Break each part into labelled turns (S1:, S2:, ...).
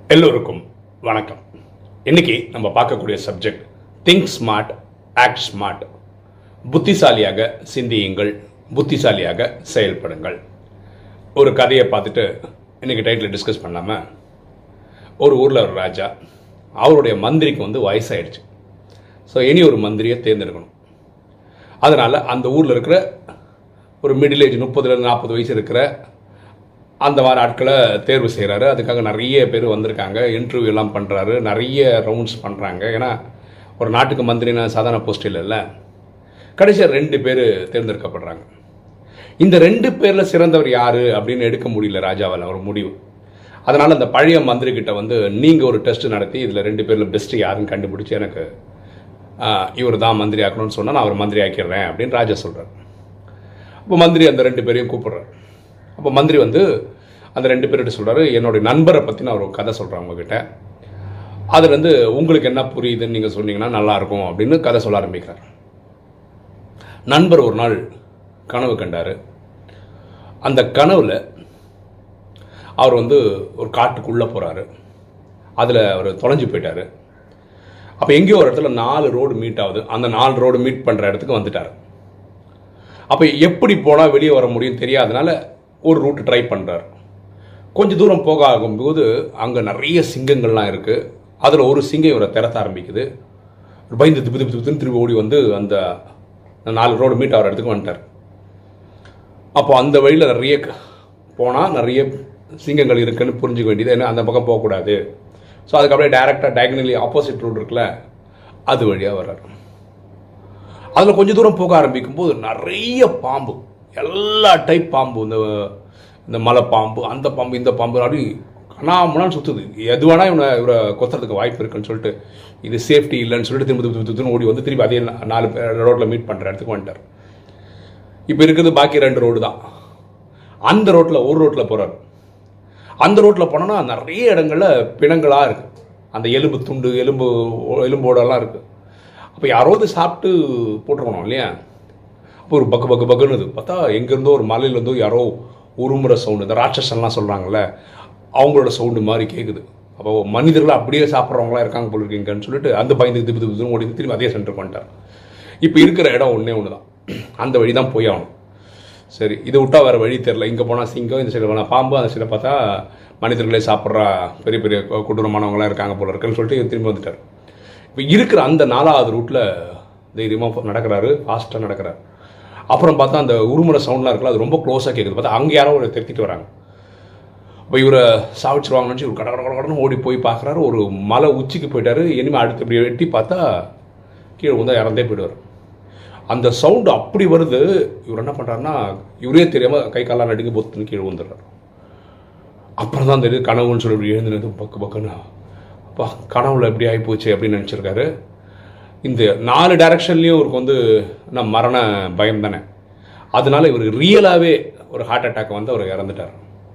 S1: எல்லோருக்கும் வணக்கம் இன்னைக்கு நம்ம பார்க்கக்கூடிய subject think smart act smart புத்திசாலியாக சிந்தியுங்கள் புத்திசாலியாக செயல்படுங்கள் ஒரு கதையை பார்த்துட்டு இன்னைக்கு டைட்டில் டிஸ்கஸ் பண்ணாம ஒரு ஊரில் ஒரு ராஜா அவருடைய மந்திரிக்கு வந்து வயசாயிடுச்சு ஸோ இனி ஒரு மந்திரியை தேர்ந்தெடுக்கணும் அதனால் அந்த ஊரில் இருக்கிற ஒரு மிடில் ஏஜ் முப்பதுலேருந்து நாற்பது வயசு இருக்கிற அந்த மாதிரி ஆட்களை தேர்வு செய்கிறாரு அதுக்காக நிறைய பேர் வந்திருக்காங்க இன்டர்வியூ எல்லாம் பண்ணுறாரு நிறைய ரவுண்ட்ஸ் பண்ணுறாங்க ஏன்னா ஒரு நாட்டுக்கு மந்திரினா சாதாரண போஸ்ட் இல்லைல்ல கடைசியாக ரெண்டு பேர் தேர்ந்தெடுக்கப்படுறாங்க இந்த ரெண்டு பேரில் சிறந்தவர் யார் அப்படின்னு எடுக்க முடியல ராஜாவால் ஒரு முடிவு அதனால் அந்த பழைய மந்திரி கிட்ட வந்து நீங்கள் ஒரு டெஸ்ட் நடத்தி இதில் ரெண்டு பேரில் பெஸ்ட்டு யாருன்னு கண்டுபிடிச்சி எனக்கு இவர் தான் மந்திரி ஆக்கணும்னு சொன்னால் நான் அவர் மந்திரி ஆக்கிடுறேன் அப்படின்னு ராஜா சொல்கிறார் அப்போ மந்திரி அந்த ரெண்டு பேரையும் கூப்பிடுறாரு அப்போ மந்திரி வந்து அந்த ரெண்டு பேர்கிட்ட சொல்கிறாரு என்னுடைய நண்பரை பற்றி நான் ஒரு கதை சொல்கிறேன் உங்ககிட்ட அதுலேருந்து உங்களுக்கு என்ன புரியுதுன்னு நீங்கள் சொன்னீங்கன்னா நல்லாயிருக்கும் அப்படின்னு கதை சொல்ல ஆரம்பிக்கிறார் நண்பர் ஒரு நாள் கனவு கண்டார் அந்த கனவில் அவர் வந்து ஒரு காட்டுக்குள்ளே போகிறாரு அதில் அவர் தொலைஞ்சு போயிட்டார் அப்போ எங்கேயோ ஒரு இடத்துல நாலு ரோடு மீட் ஆகுது அந்த நாலு ரோடு மீட் பண்ணுற இடத்துக்கு வந்துட்டார் அப்போ எப்படி போனால் வெளியே வர முடியும் தெரியாதனால ஒரு ரூட் ட்ரை பண்ணுறார் கொஞ்சம் தூரம் போக ஆகும்போது அங்கே நிறைய சிங்கங்கள்லாம் இருக்குது அதில் ஒரு சிங்கம் இவரை திறத்த ஆரம்பிக்குது பயந்து திப்பு திப்பு திப்புன்னு திரும்பி ஓடி வந்து அந்த நாலு ரோடு மீட் ஆகிற இடத்துக்கு வந்துட்டார் அப்போ அந்த வழியில் நிறைய போனால் நிறைய சிங்கங்கள் இருக்குன்னு புரிஞ்சுக்க வேண்டியது ஏன்னா அந்த பக்கம் போகக்கூடாது ஸோ அதுக்கப்புறம் டேரெக்டாக டயகனலி ஆப்போசிட் ரூட் இருக்குல்ல அது வழியாக வர்றார் அதில் கொஞ்சம் தூரம் போக ஆரம்பிக்கும் போது நிறைய பாம்பு எல்லா டைப் பாம்பு இந்த இந்த மலை பாம்பு அந்த பாம்பு இந்த பாம்பு அப்படி கண்ணாமலாம் சுற்றுது எது வேணா இவனை இவரை கொத்துறதுக்கு வாய்ப்பு இருக்குன்னு சொல்லிட்டு இது சேஃப்டி இல்லைன்னு சொல்லிட்டு திரும்ப திரும்ப திரும்ப ஓடி வந்து திரும்பி அதே நா- நாலு ரோட்டில் மீட் பண்ணுற இடத்துக்கு வந்துட்டார் இப்போ இருக்கிறது பாக்கி ரெண்டு ரோடு தான் அந்த ரோட்டில் ஒரு ரோட்டில் போகிறார் அந்த ரோட்டில் போனோன்னா நிறைய இடங்கள்ல பிணங்களாக இருக்குது அந்த எலும்பு துண்டு எலும்பு எலும்போடெல்லாம் இருக்குது அப்போ யாராவது சாப்பிட்டு போட்டிருக்கணும் இல்லையா அப்போ ஒரு பக்கு பக்கு பக்குன்னு பார்த்தா எங்கேருந்தோ ஒரு மலையிலேருந்தோ யாரோ உருமுறை சவுண்டு இந்த ராட்சசன்லாம் சொல்கிறாங்கல்ல அவங்களோட சவுண்டு மாதிரி கேட்குது அப்போ மனிதர்கள் அப்படியே சாப்பிட்றவங்களாம் இருக்காங்க போல இருக்கீங்கன்னு சொல்லிட்டு அந்த பயந்து திப்பு திப்பு திப்பு ஓடி வந்து திரும்பி அதே சென்டருக்கு வந்துட்டார் இப்போ இருக்கிற இடம் ஒன்றே ஒன்று தான் அந்த வழி தான் போய் ஆகணும் சரி இதை விட்டா வேறு வழி தெரில இங்கே போனால் சிங்கம் இந்த சைடு போனால் பாம்பு அந்த சைடில் பார்த்தா மனிதர்களே சாப்பிட்ற பெரிய பெரிய கொ- கொடூரமானவங்களாம் இருக்காங்க போல இருக்குன்னு சொல்லிட்டு இவர் திரும்பி வந்துட்டார் இப்போ இருக்கிற அந்த நாலாவது ரூட்டில் தைரியமாக நடக்கிறாரு ஃபாஸ்ட்டாக நடக்கிறாரு அப்புறம் பார்த்தா அந்த உருமுறை சவுண்ட்லாம் இருக்குல்ல அது ரொம்ப க்ளோஸாக கேட்குது பார்த்தா அங்கே யாரோ ஒரு திருத்திட்டு வராங்க அப்போ இவரை சாவிச்சிருவாங்கன்னு நினச்சி இவர் கட கட கட கடன்னு ஓடி போய் பார்க்குறாரு ஒரு மலை உச்சிக்கு போயிட்டாரு இனிமேல் அடுத்து இப்படி வெட்டி பார்த்தா கீழே வந்தால் இறந்தே போயிடுவார் அந்த சவுண்டு அப்படி வருது இவர் என்ன பண்ணுறாருன்னா இவரே தெரியாமல் கை காலாம் நடுங்கி பொத்துன்னு கீழே வந்துடுறாரு அப்புறம் தான் தெரியுது கனவுன்னு சொல்லி இப்படி எழுந்துனது பக்கு பக்குன்னு அப்பா கனவுல எப்படி ஆகிப்போச்சு அப்படின்னு நினச்சிருக்காரு இந்த நாலு டைரக்ஷன்லேயும் இவருக்கு வந்து நான் மரண பயம் தானே அதனால இவர் ரியலாகவே ஒரு ஹார்ட் அட்டாக் வந்து அவர் இறந்துட்டார்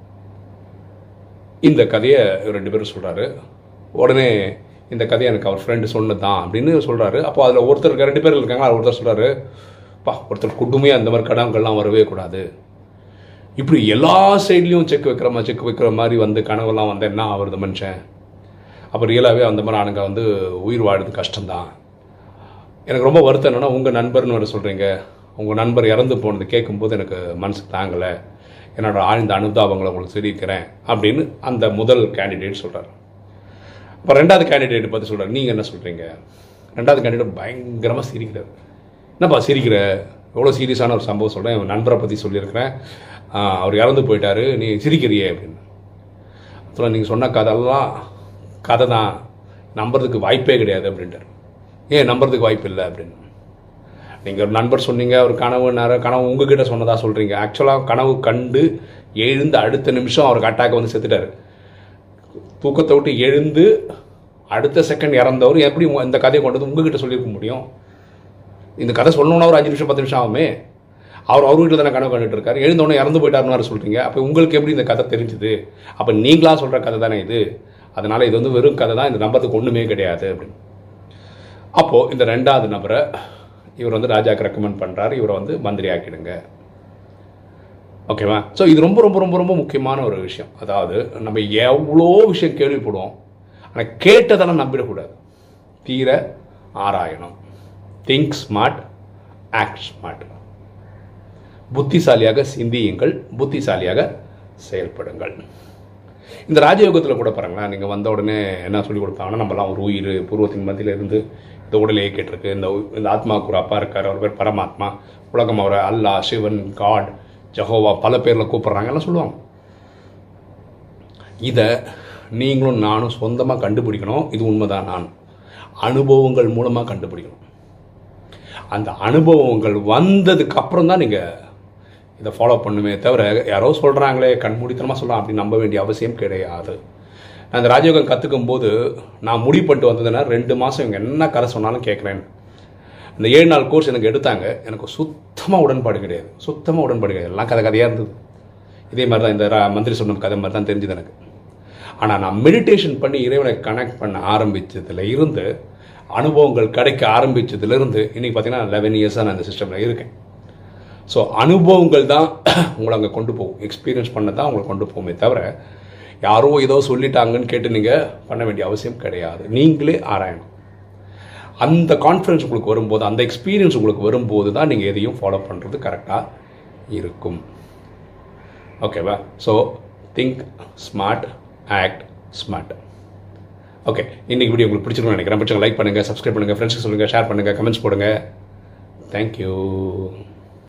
S1: இந்த கதையை இவர் ரெண்டு பேரும் சொல்கிறாரு உடனே இந்த கதையை எனக்கு அவர் ஃப்ரெண்டு சொன்னது தான் அப்படின்னு சொல்கிறாரு அப்போ அதில் ஒருத்தர் இருக்க- ரெண்டு பேர் இருக்காங்க அதில் ஒருத்தர் சொல்கிறாரு பா ஒருத்தர் குடுமே அந்த மாதிரி கனவுகள்லாம் வரவே கூடாது இப்படி எல்லா சைட்லேயும் செக் வைக்கிற மாதிரி செக் வைக்கிற மாதிரி வந்து கனவெல்லாம் வந்து என்ன ஆகுறது மனுஷன் அப்போ ரியலாகவே அந்த மாதிரி ஆளுங்க வந்து உயிர் வாழுறது கஷ்டம்தான் எனக்கு ரொம்ப வருத்தம் என்னன்னா உங்கள் நண்பர்னு வர சொல்கிறீங்க உங்கள் நண்பர் இறந்து போனது கேட்கும்போது எனக்கு மனசுக்கு தாங்கலை என்னோட ஆழ்ந்த அனுதாபங்களை உங்களுக்கு தெரிவிக்கிறேன் அப்படின்னு அந்த முதல் கேண்டிடேட் சொல்கிறார் அப்போ ரெண்டாவது கேண்டிடேட் பற்றி சொல்கிறார் நீங்கள் என்ன சொல்கிறீங்க ரெண்டாவது கேண்டிடேட் பயங்கரமாக சிரிக்கிறார் என்னப்பா சிரிக்கிற எவ்வளோ சீரியஸான ஒரு சம்பவம் சொல்கிறேன் என் நண்பரை பற்றி சொல்லியிருக்கிறேன் ஆ, அவர் இறந்து போயிட்டாரு நீ சிரிக்கிறியே அப்படின்னு அப்புறம் நீங்கள் சொன்ன கதையெல்லாம் கதை தான் நம்புறதுக்கு வாய்ப்பே கிடையாது அப்படின்ட்டார் ஏன் நம்புறதுக்கு வாய்ப்பு இல்லை அப்படின்னு நீங்கள் ஒரு நண்பர் சொன்னீங்க ஒரு கனவு நேரம் கனவு உங்ககிட்ட சொன்னதா சொல்கிறீங்க ஆக்சுவலாக கனவு கண்டு எழுந்து அடுத்த நிமிஷம் அவருக்கு அட்டாக் வந்து செத்துட்டாரு தூக்கத்தை விட்டு எழுந்து அடுத்த செகண்ட் இறந்தவர் எப்படி உங்க- இந்த கதையை கொண்டு வந்து உங்ககிட்ட சொல்லியிருக்க முடியும் இந்த கதை சொல்லணும்னா ஒரு அஞ்சு நிமிஷம் பத்து நிமிஷம் ஆகுமே அவர் அவர் வீட்டில் தானே கனவு கண்டுட்டு இருக்காரு எழுந்தோடனே இறந்து போயிட்டாருன்னு வேறு சொல்கிறீங்க அப்போ உங்களுக்கு எப்படி இந்த கதை தெரிஞ்சுது அப்போ நீங்களா சொல்கிற கதை தானே இது அதனால் இது வந்து வெறும் கதை தான் இந்த நம்பத்துக்கு ஒன்றுமே கிடையாது அப்படின்னு அப்போது இந்த ரெண்டாவது நபரை இவர் வந்து ராஜாக்கு ரெக்கமெண்ட் பண்ணுறாரு இவரை வந்து மந்திரி ஆக்கிடுங்க ஓகேவா ஸோ இது ரொம்ப ரொம்ப ரொம்ப ரொம்ப முக்கியமான ஒரு விஷயம் அதாவது நம்ம எவ்வளோ விஷயம் கேள்விப்படுவோம் ஆனால் கேட்டதெல்லாம் நம்பிடக்கூடாது தீர ஆராயணும் திங்க் ஸ்மார்ட் ஆக்ட் ஸ்மார்ட் புத்திசாலியாக சிந்தியுங்கள் புத்திசாலியாக செயல்படுங்கள் இந்த ராஜயோகத்தில் கூட பாருங்களேன் நீங்கள் வந்த உடனே என்ன சொல்லி கொடுத்தாங்கன்னா நம்மலாம் ஒரு உயிர் பூர்வத்தின் மத்தியில் இருந்து இந்த உடல் இயக்கிட்டு இந்த உ- இந்த ஆத்மாவுக்கு ஒரு அப்பா இருக்கார் அவர் பேர் பரமாத்மா உலகம் அவரை அல்லாஹ் சிவன் காட் ஜஹோவா பல பேரில் கூப்பிட்றாங்க எல்லாம் சொல்லுவாங்க இதை நீங்களும் நானும் சொந்தமாக கண்டுபிடிக்கணும் இது உண்மைதான் நான் அனுபவங்கள் மூலமாக கண்டுபிடிக்கணும் அந்த அனுபவங்கள் வந்ததுக்கு அப்புறம் தான் நீங்கள் இதை ஃபாலோ பண்ணுமே தவிர யாரோ சொல்கிறாங்களே கண்மூடித்தனமாக சொல்லலாம் அப்படி நம்ப வேண்டிய அவசியம் கிடையாது நான் இந்த ராஜயோகம் கற்றுக்கும் போது நான் முடிவு பண்ணிட்டு வந்ததுன்னா ரெண்டு மாதம் இவங்க என்ன கதை சொன்னாலும் கேட்குறேன் இந்த ஏழு நாள் கோர்ஸ் எனக்கு எடுத்தாங்க எனக்கு சுத்தமாக உடன்பாடு கிடையாது சுத்தமாக உடன்பாடு கிடையாது எல்லாம் கதை கதையாக இருந்தது இதே மாதிரி தான் இந்த ரா- மந்திரி சொன்ன கதை மாதிரி தான் தெரிஞ்சுது எனக்கு ஆனால் நான் மெடிடேஷன் பண்ணி இறைவனை கனெக்ட் பண்ண ஆரம்பிச்சதுல இருந்து அனுபவங்கள் கிடைக்க ஆரம்பிச்சதுலேருந்து இன்றைக்கி பார்த்தீங்கன்னா லெவன் இயர்ஸாக நான் இந்த சிஸ்டமில் இருக்கேன் ஸோ அனுபவங்கள் தான் உங்களை அங்கே கொண்டு போகும் எக்ஸ்பீரியன்ஸ் பண்ண தான் உங்களை கொண்டு போகுமே தவிர யாரோ ஏதோ சொல்லிட்டாங்கன்னு கேட்டு நீங்கள் பண்ண வேண்டிய அவசியம் கிடையாது நீங்களே ஆராயணும் அந்த கான்ஃபிடன்ஸ் உங்களுக்கு வரும்போது அந்த எக்ஸ்பீரியன்ஸ் உங்களுக்கு வரும்போது தான் நீங்கள் எதையும் ஃபாலோ பண்ணுறது கரெக்டாக இருக்கும் ஓகேவா so think smart act smart okay இன்னைக்கு வீடியோ உங்களுக்கு பிடிச்சிருக்கும்னு நினைக்கிறேன் பிடிச்சவங்க லைக் பண்ணுங்கள் சப்ஸ்கிரைப் பண்ணுங்கள் ஃப்ரெண்ட்ஸுக்கு சொல்லுங்கள் ஷேர் பண்ணுங்கள் கமெண்ட்ஸ் போடுங்க தேங்க்யூ